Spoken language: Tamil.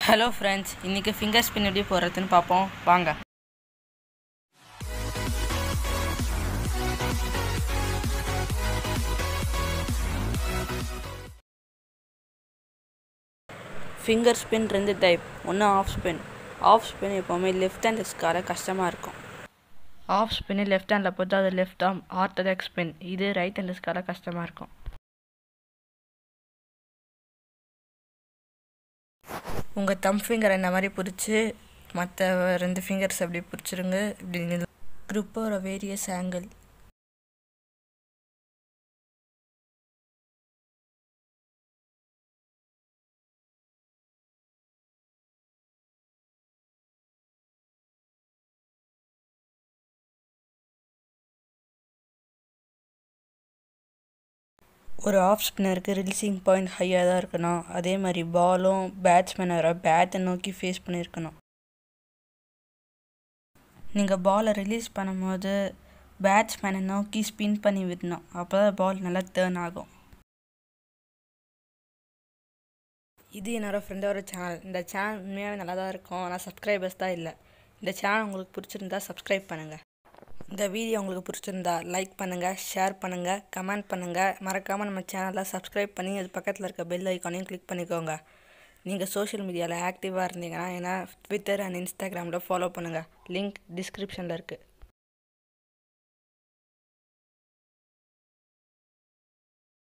ஹலோ ஃப்ரெண்ட்ஸ் இன்றைக்கி ஃபிங்கர் ஸ்பின் எப்படி போடுறதுன்னு பார்ப்போம் வாங்க ஃபிங்கர் ஸ்பின் ரெண்டு டைப் ஒன்று ஆஃப் ஸ்பின் ஆஃப் ஸ்பின் எப்போவுமே லெஃப்ட் ஹேண்ட் ஸ்கார கஷ்டமாக இருக்கும் ஆஃப் ஸ்பின்னு லெஃப்ட் ஹேண்டில் போட்டு அது லெஃப்ட் ஆர்ம் ஆர்த்தடாக்ஸ் ஸ்பின் இது ரைட் ஹேண்ட் ஸ்கார கஷ்டமாக இருக்கும் உங்கள் தம் ஃபிங்கர் இந்த மாதிரி பிடிச்சி மற்ற ரெண்டு ஃபிங்கர்ஸ் அப்படி பிடிச்சிருங்க இப்படி குரூப்போட வேரியஸ் ஆங்கிள் ஒரு ஆஃப் ஸ்பின்னருக்கு ரிலீசிங் பாயிண்ட் ஹையாக தான் இருக்கணும் அதே மாதிரி பாலும் பேட்ஸ்மேனரை பேட்டை நோக்கி ஃபேஸ் பண்ணியிருக்கணும் நீங்கள் பாலை ரிலீஸ் பண்ணும்போது பேட்ஸ்மேனை நோக்கி ஸ்பின் பண்ணி விடணும் அப்போ தான் பால் நல்லா டேர்ன் ஆகும் இது என்னோடய ஃப்ரெண்டோட சேனல் இந்த சேனல் உண்மையாகவே நல்லா தான் இருக்கும் ஆனால் சப்ஸ்கிரைபர்ஸ் தான் இல்லை இந்த சேனல் உங்களுக்கு பிடிச்சிருந்தா சப்ஸ்கிரைப் பண்ணுங்கள் இந்த வீடியோ உங்களுக்கு பிடிச்சிருந்தா லைக் பண்ணுங்கள் ஷேர் பண்ணுங்கள் கமெண்ட் பண்ணுங்கள் மறக்காமல் நம்ம சேனலை சப்ஸ்கிரைப் பண்ணி அது பக்கத்தில் இருக்க பெல் ஐக்கானையும் கிளிக் பண்ணிக்கோங்க நீங்கள் சோஷியல் மீடியாவில் ஆக்டிவாக இருந்தீங்கன்னா ஏன்னா ட்விட்டர் அண்ட் இன்ஸ்டாகிராமில் ஃபாலோ பண்ணுங்கள் லிங்க் டிஸ்கிரிப்ஷனில் இருக்குது